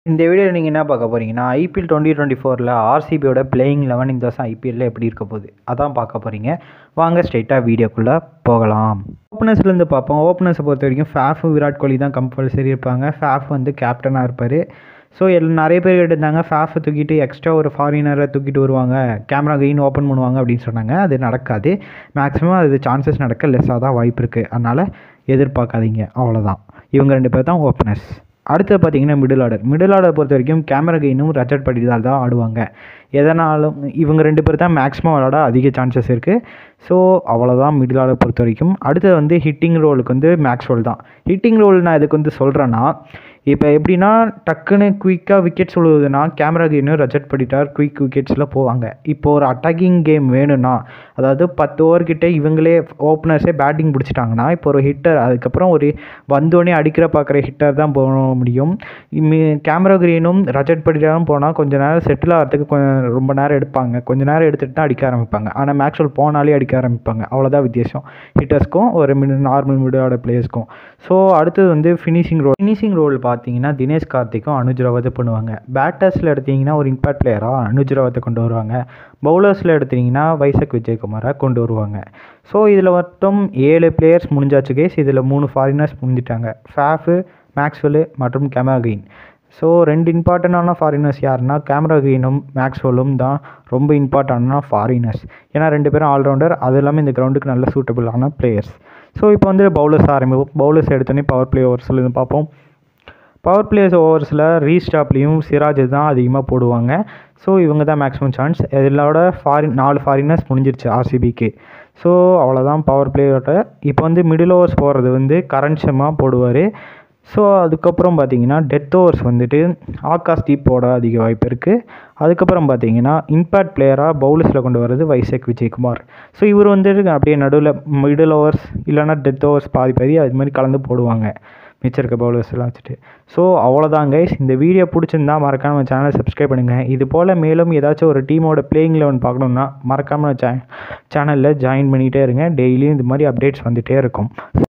இந்த வீடியோவில் நீங்கள் என்ன பார்க்க போகிறீங்கன்னா ஐபிஎல் டுவெண்ட்டி டுவெண்ட்டி ஃபோரில் ஆர்சிபியோட பிளேயிங் லெவன் இந்த வருஷம் ஐபிஎல்லில் எப்படி இருக்க போகுது அதான் பார்க்க போகிறீங்க வாங்க ஸ்ட்ரைட்டாக வீடியோக்குள்ளே போகலாம் ஓப்பனர்ஸ்லேருந்து பார்ப்போம் ஓப்பனர்ஸை பொறுத்த வரைக்கும் ஃபேஃப் விராட் கோலி தான் கம்பல்சரி இருப்பாங்க ஃபேஃப் வந்து கேப்டனாக இருப்பார் ஸோ எல் நிறைய பேர் எடுத்தாங்க ஃபேஃபை தூக்கிட்டு எக்ஸ்ட்ரா ஒரு ஃபாரினரை தூக்கிட்டு வருவாங்க கேமரா கெயின் ஓப்பன் பண்ணுவாங்க அப்படின்னு சொன்னாங்க அது நடக்காது மேக்ஸிமம் அது சான்சஸ் நடக்க லெஸ்ஸாக தான் வாய்ப்பு இருக்குது அதனால் எதிர்பார்க்காதீங்க அவ்வளோதான் இவங்க ரெண்டு பேர் தான் ஓப்பனர்ஸ் அடுத்து பார்த்தீங்கன்னா மிடில் ஆர்டர் மிடில் ஆர்டர் பொறுத்த வரைக்கும் கேமரா கெயினும் ரஜட் படிதால் தான் ஆடுவாங்க எதனாலும் இவங்க ரெண்டு பேர் தான் மேக்ஸிமம் விளாட அதிக சான்சஸ் இருக்குது ஸோ அவ்வளோதான் மிடில் ஆர்டர் பொறுத்த வரைக்கும் அடுத்தது வந்து ஹிட்டிங் ரோலுக்கு வந்து மேக்ஸ் ரோல் தான் ஹிட்டிங் ரோல் நான் இதுக்கு வந்து சொல்கிறேன்னா இப்போ எப்படின்னா டக்குன்னு குயிக்காக விக்கெட் சொல்லுவதுன்னா கேமரா கெயினும் ரஜட் படிட்டார் குயிக் விக்கெட்ஸில் போவாங்க இப்போ ஒரு அட்டாக்கிங் கேம் வேணும்னா அதாவது பத்து ஓவர்கிட்ட இவங்களே ஓப்பனர்ஸே பேட்டிங் பிடிச்சிட்டாங்கன்னா இப்போ ஒரு ஹிட்டர் அதுக்கப்புறம் ஒரு வந்தோடனே அடிக்கிற பார்க்குற ஹிட்டர் தான் போக முடியும் கேமரா கிரீனும் ரஜட் படிட்டாரும் போனால் கொஞ்ச நேரம் செட்டில் ஆகிறதுக்கு கொஞ்சம் ரொம்ப நேரம் எடுப்பாங்க கொஞ்ச நேரம் எடுத்துகிட்டு தான் அடிக்க ஆரம்பிப்பாங்க ஆனால் மேக்ஸ்வெல் போனாலே அடிக்க ஆரம்பிப்பாங்க அவ்வளோதான் வித்தியாசம் ஹிட்டர்ஸ்க்கும் ஒரு மிட் நார்மல் மிடோட பிளேயர்ஸ்க்கும் ஸோ அடுத்தது வந்து ஃபினிஷிங் ரோல் ஃபினிஷிங் ரோல் பார்த்தீங்கன்னா தினேஷ் கார்த்திக்கும் அனுஜ் ரவத்தை பண்ணுவாங்க பேட்டர்ஸில் எடுத்தீங்கன்னா ஒரு இம்பாக்ட் பிளேயராக அனுஜ் ரவத்தை கொண்டு வருவாங்க பவுலர்ஸில் எடுத்தீங்கன்னா வைசக் விஜயகுமாரை கொண்டு வருவாங்க ஸோ இதில் மட்டும் ஏழு பிளேயர்ஸ் முடிஞ்சாச்சு கேஸ் இதில் மூணு ஃபாரினர்ஸ் முடிஞ்சிட்டாங்க ஃபேஃபு மேக்ஸ்வெல்லு மற்றும் கேமரா கெயின் ஸோ ரெண்டு இம்பார்ட்டண்டான ஃபாரினர்ஸ் யாருன்னா கேமரா கெயினும் மேக்ஸ்வெல்லும் தான் ரொம்ப இம்பார்ட்டண்டான ஃபாரினர்ஸ் ஏன்னா ரெண்டு பேரும் ஆல்ரவுண்டர் அது இல்லாமல் இந்த கிரவுண்டுக்கு நல்ல சூட்டபிளான பிளேயர்ஸ் ஸோ இப்போ வந்து பவுலர்ஸ் ஆரம்பிப்போம் பவுலர்ஸ் எடுத்தோன்னே பவர் பிளே ஓவர்ஸில் இருந்து பார்ப்போம் பவர் பிளேயர்ஸ் ஓவர்ஸில் ரீஸ்டாப்லேயும் சிராஜ் தான் அதிகமாக போடுவாங்க ஸோ இவங்க தான் மேக்ஸிமம் சான்ஸ் இதோட ஃபாரின் நாலு ஃபாரினர்ஸ் முடிஞ்சிருச்சு ஆர்சிபிக்கு ஸோ அவ்வளோதான் பவர் பிளேயரோட இப்போ வந்து மிடில் ஓவர்ஸ் போடுறது வந்து கரண் சர்மா போடுவார் ஸோ அதுக்கப்புறம் பார்த்தீங்கன்னா டெத் ஓவர்ஸ் வந்துட்டு ஆகாஷ் தீப் போட அதிக வாய்ப்பு இருக்குது அதுக்கப்புறம் பார்த்தீங்கன்னா இம்பேக்ட் பிளேயராக பவுலர்ஸில் கொண்டு வர்றது வைசக் விஜயகுமார் ஸோ இவர் வந்து அப்படியே நடுவில் மிடில் ஓவர்ஸ் இல்லைனா டெத் ஓவர்ஸ் பாதி பாதி அது மாதிரி கலந்து போடுவாங்க மிச்சம் இருக்க பவுலர்ஸ் எல்லாம் வச்சுட்டு ஸோ அவ்வளோதான் கைஸ் இந்த வீடியோ பிடிச்சிருந்தா மறக்காம நம்ம சேனலை சப்ஸ்கிரைப் பண்ணுங்கள் இது போல் மேலும் ஏதாச்சும் ஒரு டீமோட பிளேயிங் லெவன் பார்க்கணுன்னா மறக்காமல் சே சேனலில் ஜாயின் பண்ணிகிட்டே இருங்க டெய்லியும் இது மாதிரி அப்டேட்ஸ் வந்துகிட்டே இருக்கும்